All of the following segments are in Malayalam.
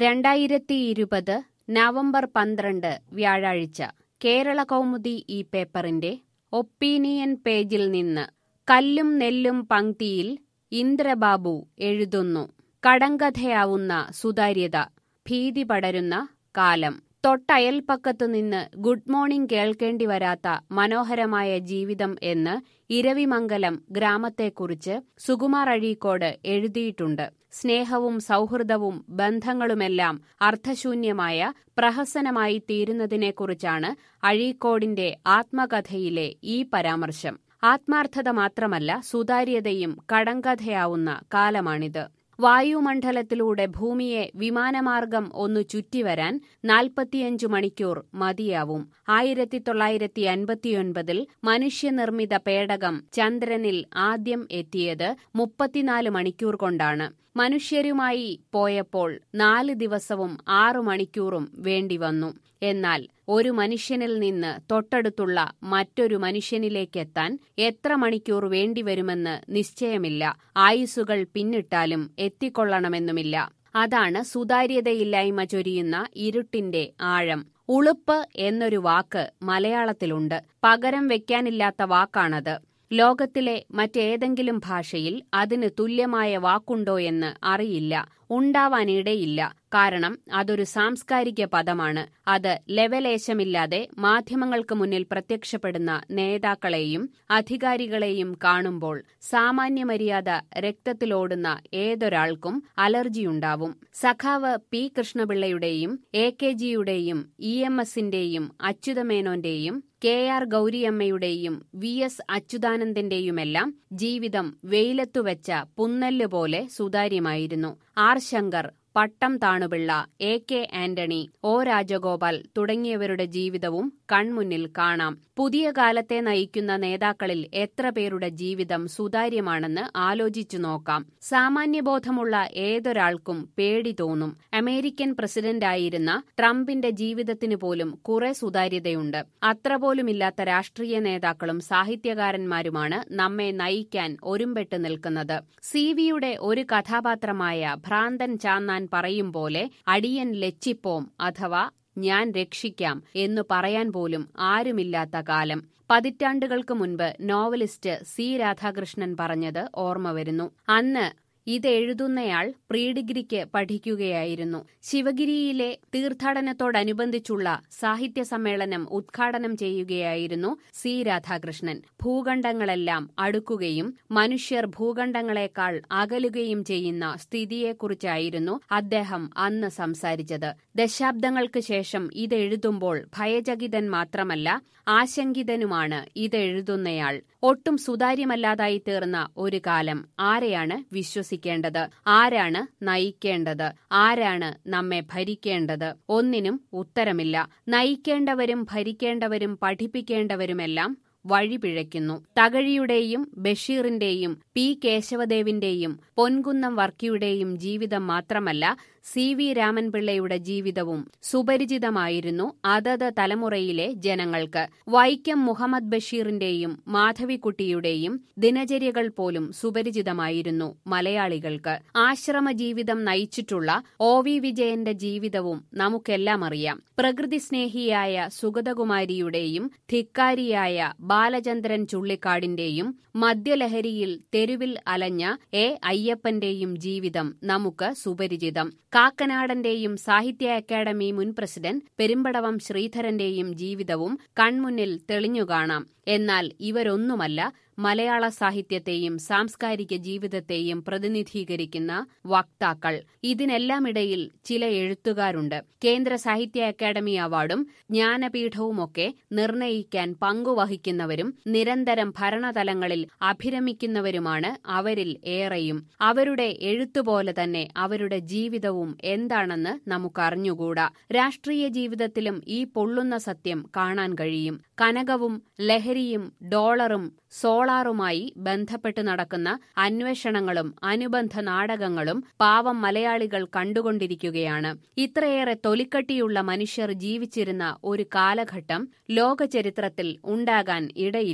രണ്ടായിരത്തി ഇരുപത് നവംബർ പന്ത്രണ്ട് വ്യാഴാഴ്ച കേരള കൗമുദി ഈ പേപ്പറിന്റെ ഒപ്പീനിയൻ പേജിൽ നിന്ന് കല്ലും നെല്ലും പങ്ക്തിയിൽ ഇന്ദ്രബാബു എഴുതുന്നു കടങ്കഥയാവുന്ന സുതാര്യത ഭീതി പടരുന്ന കാലം തൊട്ടയൽപ്പക്കത്തു നിന്ന് ഗുഡ് മോർണിംഗ് കേൾക്കേണ്ടി വരാത്ത മനോഹരമായ ജീവിതം എന്ന് ഇരവിമംഗലം ഗ്രാമത്തെക്കുറിച്ച് സുകുമാർ അഴീക്കോട് എഴുതിയിട്ടുണ്ട് സ്നേഹവും സൗഹൃദവും ബന്ധങ്ങളുമെല്ലാം അർത്ഥശൂന്യമായ പ്രഹസനമായി തീരുന്നതിനെക്കുറിച്ചാണ് അഴീക്കോടിന്റെ ആത്മകഥയിലെ ഈ പരാമർശം ആത്മാർത്ഥത മാത്രമല്ല സുതാര്യതയും കടങ്കഥയാവുന്ന കാലമാണിത് വായുമണ്ഡലത്തിലൂടെ ഭൂമിയെ വിമാനമാർഗം ഒന്നു ചുറ്റിവരാൻ നാൽപ്പത്തിയഞ്ചു മണിക്കൂർ മതിയാവും ആയിരത്തി തൊള്ളായിരത്തി അൻപത്തിയൊൻപതിൽ മനുഷ്യനിർമ്മിത പേടകം ചന്ദ്രനിൽ ആദ്യം എത്തിയത് മുപ്പത്തിനാല് മണിക്കൂർ കൊണ്ടാണ് മനുഷ്യരുമായി പോയപ്പോൾ നാല് ദിവസവും ആറു മണിക്കൂറും വേണ്ടിവന്നു എന്നാൽ ഒരു മനുഷ്യനിൽ നിന്ന് തൊട്ടടുത്തുള്ള മറ്റൊരു മനുഷ്യനിലേക്കെത്താൻ എത്ര മണിക്കൂർ വേണ്ടിവരുമെന്ന് നിശ്ചയമില്ല ആയുസുകൾ പിന്നിട്ടാലും എത്തിക്കൊള്ളണമെന്നുമില്ല അതാണ് സുതാര്യതയില്ലായ്മ ചൊരിയുന്ന ഇരുട്ടിന്റെ ആഴം ഉളുപ്പ് എന്നൊരു വാക്ക് മലയാളത്തിലുണ്ട് പകരം വെക്കാനില്ലാത്ത വാക്കാണത് ലോകത്തിലെ മറ്റേതെങ്കിലും ഭാഷയിൽ അതിന് തുല്യമായ വാക്കുണ്ടോയെന്ന് അറിയില്ല ഉണ്ടാവാനിടയില്ല കാരണം അതൊരു സാംസ്കാരിക പദമാണ് അത് ലെവലേശമില്ലാതെ മാധ്യമങ്ങൾക്ക് മുന്നിൽ പ്രത്യക്ഷപ്പെടുന്ന നേതാക്കളെയും അധികാരികളെയും കാണുമ്പോൾ സാമാന്യ മര്യാദ രക്തത്തിലോടുന്ന ഏതൊരാൾക്കും അലർജിയുണ്ടാവും സഖാവ് പി കൃഷ്ണപിള്ളയുടെയും എ കെ ജിയുടെയും ഇ എം എസിന്റെയും അച്യുതമേനോന്റെയും കെ ആർ ഗൌരിയമ്മയുടെയും വി എസ് അച്യുതാനന്ദന്റെയുമെല്ലാം ജീവിതം വെയിലത്തുവെച്ച പുന്നല്ല് പോലെ സുതാര്യമായിരുന്നു R Sankar Pattom Thanupillai A K Antony O Rajagopal തുടങ്ങിയവരുടെ ജീവിതവും കൺമുന്നിൽ കാണാം പുതിയ കാലത്തെ നയിക്കുന്ന നേതാക്കളിൽ എത്ര പേരുടെ ജീവിതം സുതാര്യമാണെന്ന് ആലോചിച്ചു നോക്കാം സാമാന്യബോധമുള്ള ഏതൊരാൾക്കും പേടി തോന്നും അമേരിക്കൻ പ്രസിഡന്റായിരുന്ന ട്രംപിന്റെ ജീവിതത്തിന് പോലും കുറെ സുതാര്യതയുണ്ട് അത്ര പോലുമില്ലാത്ത രാഷ്ട്രീയ നേതാക്കളും സാഹിത്യകാരന്മാരുമാണ് നമ്മെ നയിക്കാൻ ഒരുമ്പെട്ട് നിൽക്കുന്നത് സി വിയുടെ ഒരു കഥാപാത്രമായ ഭ്രാന്തൻ ചാന്നാൻ പറയും പോലെ അടിയൻ ലച്ചിപ്പോം അഥവാ ഞാൻ രക്ഷിക്കാം എന്നു പറയാൻ പോലും ആരുമില്ലാത്ത കാലം പതിറ്റാണ്ടുകൾക്ക് മുൻപ് നോവലിസ്റ്റ് സി രാധാകൃഷ്ണൻ പറഞ്ഞത് ഓർമ്മ വരുന്നു അന്ന് ഇതെഴുതുന്നയാൾ പ്രീ ഡിഗ്രിക്ക് പഠിക്കുകയായിരുന്നു ശിവഗിരിയിലെ തീർത്ഥാടനത്തോടനുബന്ധിച്ചുള്ള സാഹിത്യ സമ്മേളനം ഉദ്ഘാടനം ചെയ്യുകയായിരുന്നു സി രാധാകൃഷ്ണൻ ഭൂഖണ്ഡങ്ങളെല്ലാം അടുക്കുകയും മനുഷ്യർ ഭൂഖണ്ഡങ്ങളെക്കാൾ അകലുകയും ചെയ്യുന്ന സ്ഥിതിയെക്കുറിച്ചായിരുന്നു അദ്ദേഹം അന്ന് സംസാരിച്ചത് ദശാബ്ദങ്ങൾക്ക് ശേഷം ഇതെഴുതുമ്പോൾ ഭയചകിതൻ മാത്രമല്ല ആശങ്കിതനുമാണ് ഇതെഴുതുന്നയാൾ ഒട്ടും സുതാര്യമല്ലാതായി തീർന്ന ഒരു കാലം ആരെയാണ് വിശ്വസിക്കേണ്ടത് ആരാണ് നയിക്കേണ്ടത് ആരാണ് നമ്മെ ഭരിക്കേണ്ടത് ഒന്നിനും ഉത്തരമില്ല നയിക്കേണ്ടവരും ഭരിക്കേണ്ടവരും പഠിപ്പിക്കേണ്ടവരുമെല്ലാം വഴിപിഴയ്ക്കുന്നു തകഴിയുടെയും ബഷീറിന്റെയും പി കേശവദേവിന്റെയും പൊൻകുന്നം വർക്കിയുടെയും ജീവിതം മാത്രമല്ല സി വി രാമൻപിള്ളയുടെ ജീവിതവും സുപരിചിതമായിരുന്നു അതത് തലമുറയിലെ ജനങ്ങൾക്ക് വൈക്കം മുഹമ്മദ് ബഷീറിന്റെയും മാധവിക്കുട്ടിയുടെയും ദിനചര്യകൾ പോലും സുപരിചിതമായിരുന്നു മലയാളികൾക്ക് ആശ്രമ ജീവിതം നയിച്ചിട്ടുള്ള ഒ വി വിജയന്റെ ജീവിതവും നമുക്കെല്ലാം അറിയാം പ്രകൃതി സ്നേഹിയായ സുഗതകുമാരിയുടെയും ധിക്കാരിയായ ബാലചന്ദ്രൻ ചുള്ളിക്കാടിന്റെയും മദ്യലഹരിയിൽ തെരുവിൽ അലഞ്ഞ എ അയ്യപ്പന്റെയും ജീവിതം നമുക്ക് സുപരിചിതം കാക്കനാടന്റെയും സാഹിത്യ അക്കാദമി മുൻ പ്രസിഡന്റ് പെരുമ്പടവം ശ്രീധരന്റെയും ജീവിതവും കൺമുന്നിൽ തെളിഞ്ഞുകാണാം എന്നാൽ ഇവരൊന്നുമല്ല മലയാള സാഹിത്യത്തെയും സാംസ്കാരിക ജീവിതത്തെയും പ്രതിനിധീകരിക്കുന്ന വക്താക്കൾ ഇതിനെല്ലാമിടയിൽ ചില എഴുത്തുകാരുണ്ട് കേന്ദ്ര സാഹിത്യ അക്കാദമി അവാർഡും ജ്ഞാനപീഠവുമൊക്കെ നിർണയിക്കാൻ പങ്കുവഹിക്കുന്നവരും നിരന്തരം ഭരണതലങ്ങളിൽ അഭിരമിക്കുന്നവരുമാണ് അവരിൽ ഏറെയും അവരുടെ എഴുത്തുപോലെ തന്നെ അവരുടെ ജീവിതവും എന്താണെന്ന് നമുക്കറിഞ്ഞുകൂടാ രാഷ്ട്രീയ ജീവിതത്തിലും ഈ പൊള്ളുന്ന സത്യം കാണാൻ കഴിയും കനകവും ലഹരിയും ഡോളറും സോളാറുമായി ബന്ധപ്പെട്ട് നടക്കുന്ന അന്വേഷണങ്ങളും അനുബന്ധ നാടകങ്ങളും പാവം മലയാളികൾ കണ്ടുകൊണ്ടിരിക്കുകയാണ് ഇത്രയേറെ തൊലിക്കട്ടിയുള്ള മനുഷ്യർ ജീവിച്ചിരുന്ന ഒരു കാലഘട്ടം ലോകചരിത്രത്തിൽ ഉണ്ടാകാൻ ഇടയില്ല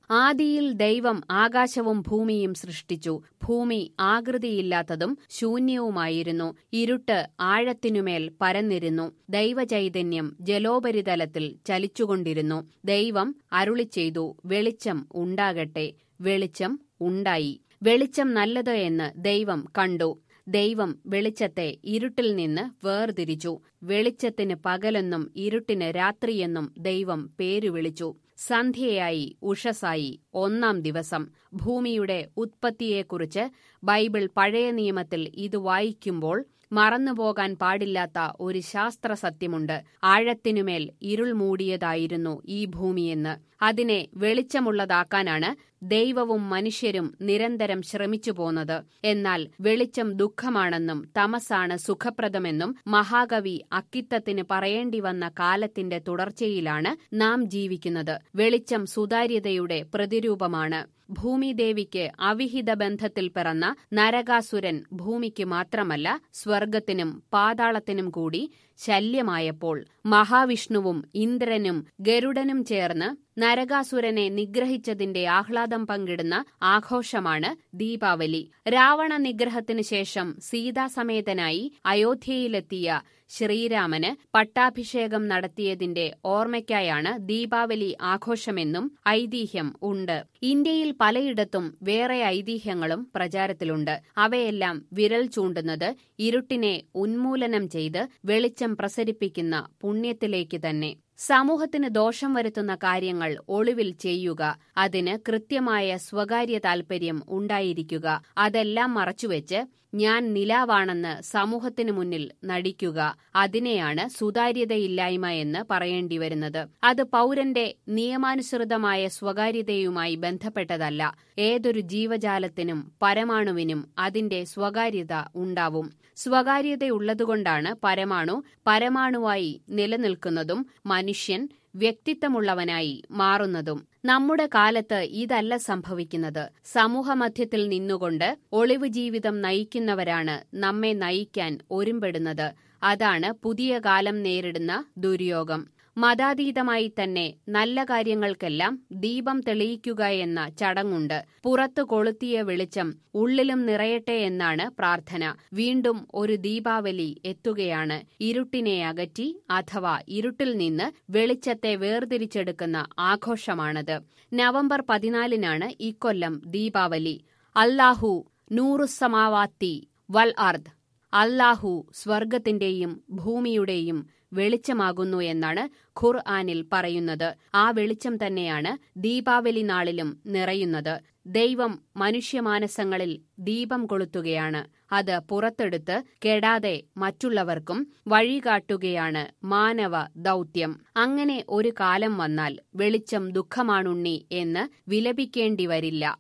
ആദിയിൽ ദൈവം ആകാശവും ഭൂമിയും സൃഷ്ടിച്ചു ഭൂമി ആകൃതിയില്ലാത്തതും ശൂന്യവുമായിരുന്നു ഇരുട്ട് ആഴത്തിനുമേൽ പരന്നിരുന്നു ദൈവചൈതന്യം ജലോപരിതലത്തിൽ ചലിച്ചുകൊണ്ടിരുന്നു ദൈവം അരുളി ചെയ്തു വെളിച്ചം ഉണ്ടാകട്ടെ വെളിച്ചം ഉണ്ടായി വെളിച്ചം നല്ലത് എന്ന് ദൈവം കണ്ടു ദൈവം വെളിച്ചത്തെ ഇരുട്ടിൽ നിന്ന് വേർതിരിച്ചു വെളിച്ചത്തിന് പകലെന്നും ഇരുട്ടിന് രാത്രിയെന്നും ദൈവം പേരു വിളിച്ചു സന്ധ്യയായി ഉഷസായി ഒന്നാം ദിവസം ഭൂമിയുടെ ഉത്പത്തിയെക്കുറിച്ച് ബൈബിൾ പഴയ നിയമത്തിൽ ഇത് വായിക്കുമ്പോൾ മറന്നുപോകാൻ പാടില്ലാത്ത ഒരു ശാസ്ത്ര സത്യമുണ്ട് ആഴത്തിനുമേൽ ഇരുൾ മൂടിയതായിരുന്നു ഈ ഭൂമിയെന്ന് അതിനെ വെളിച്ചമുള്ളതാക്കാനാണ് ദൈവവും മനുഷ്യരും നിരന്തരം ശ്രമിച്ചു പോന്നത് എന്നാൽ വെളിച്ചം ദുഃഖമാണെന്നും തമസാണ് സുഖപ്രദമെന്നും മഹാകവി അക്കിത്തത്തിന് പറയേണ്ടി വന്ന കാലത്തിന്റെ തുടർച്ചയിലാണ് നാം ജീവിക്കുന്നത് വെളിച്ചം സുതാര്യതയുടെ പ്രതിരൂപമാണ് ഭൂമിദേവിക്ക് അവിഹിത ബന്ധത്തിൽ പിറന്ന നരകാസുരൻ ഭൂമിക്ക് മാത്രമല്ല സ്വർഗത്തിനും പാതാളത്തിനും കൂടി ശല്യമായപ്പോൾ മഹാവിഷ്ണുവും ഇന്ദ്രനും ഗരുഡനും ചേർന്ന് നരകാസുരനെ നിഗ്രഹിച്ചതിന്റെ ആഹ്ലാദം പങ്കിടുന്ന ആഘോഷമാണ് ദീപാവലി രാവണ നിഗ്രഹത്തിനു ശേഷം സീതാസമേതനായി അയോധ്യയിലെത്തിയ ശ്രീരാമന് പട്ടാഭിഷേകം നടത്തിയതിന്റെ ഓർമ്മയ്ക്കായാണ് ദീപാവലി ആഘോഷമെന്നും ഐതിഹ്യം ഉണ്ട് ഇന്ത്യയിൽ പലയിടത്തും വേറെ ഐതിഹ്യങ്ങളും പ്രചാരത്തിലുണ്ട് അവയെല്ലാം വിരൽ ചൂണ്ടുന്നത് ഇരുട്ടിനെ ഉന്മൂലനം ചെയ്ത് വെളിച്ചം പ്രസരിപ്പിക്കുന്ന പുണ്യത്തിലേക്ക് തന്നെ സമൂഹത്തിന് ദോഷം വരുത്തുന്ന കാര്യങ്ങൾ ഒളിവിൽ ചെയ്യുക അതിന് കൃത്യമായ സ്വകാര്യ താൽപര്യം ഉണ്ടായിരിക്കുക അതെല്ലാം മറച്ചുവെച്ച് ഞാൻ നിലാവാണെന്ന് സമൂഹത്തിനു മുന്നിൽ നടിക്കുക അതിനെയാണ് സുതാര്യതയില്ലായ്മ എന്ന് പറയേണ്ടി വരുന്നത് അത് പൗരന്റെ നിയമാനുസൃതമായ സ്വകാര്യതയുമായി ബന്ധപ്പെട്ടതല്ല ഏതൊരു ജീവജാലത്തിനും പരമാണുവിനും അതിന്റെ സ്വകാര്യത ഉണ്ടാവും സ്വകാര്യതയുള്ളതുകൊണ്ടാണ് പരമാണു പരമാണുവായി നിലനിൽക്കുന്നതും മനുഷ്യൻ വ്യക്തിത്വമുള്ളവനായി മാറുന്നതും നമ്മുടെ കാലത്ത് ഇതല്ല സംഭവിക്കുന്നത് സമൂഹമധ്യത്തിൽ നിന്നുകൊണ്ട് ഒളിവ് ജീവിതം നയിക്കുന്നവരാണ് നമ്മെ നയിക്കാൻ ഒരുമ്പെടുന്നത് അതാണ് പുതിയ കാലം നേരിടുന്ന ദുര്യോഗം മതാതീതമായി തന്നെ നല്ല കാര്യങ്ങൾക്കെല്ലാം ദീപം തെളിയിക്കുക എന്ന ചടങ്ങുണ്ട് പുറത്തു കൊളുത്തിയ വെളിച്ചം ഉള്ളിലും നിറയട്ടെ എന്നാണ് പ്രാർത്ഥന വീണ്ടും ഒരു ദീപാവലി എത്തുകയാണ് ഇരുട്ടിനെ അകറ്റി അഥവാ ഇരുട്ടിൽ നിന്ന് വെളിച്ചത്തെ വേർതിരിച്ചെടുക്കുന്ന ആഘോഷമാണത് നവംബർ പതിനാലിനാണ് ഇക്കൊല്ലം ദീപാവലി അല്ലാഹു നൂറുസമാവാത്തി വൽ അർദ് അല്ലാഹു സ്വർഗത്തിന്റെയും ഭൂമിയുടെയും വെളിച്ചമാകുന്നു എന്നാണ് ഖുർആാനിൽ പറയുന്നത് ആ വെളിച്ചം തന്നെയാണ് ദീപാവലി നാളിലും നിറയുന്നത് ദൈവം മനുഷ്യമാനസങ്ങളിൽ ദീപം കൊളുത്തുകയാണ് അത് പുറത്തെടുത്ത് കെടാതെ മറ്റുള്ളവർക്കും വഴികാട്ടുകയാണ് മാനവ ദൗത്യം അങ്ങനെ ഒരു കാലം വന്നാൽ വെളിച്ചം ദുഃഖമാണുണ്ണി എന്ന് വിലപിക്കേണ്ടി വരില്ല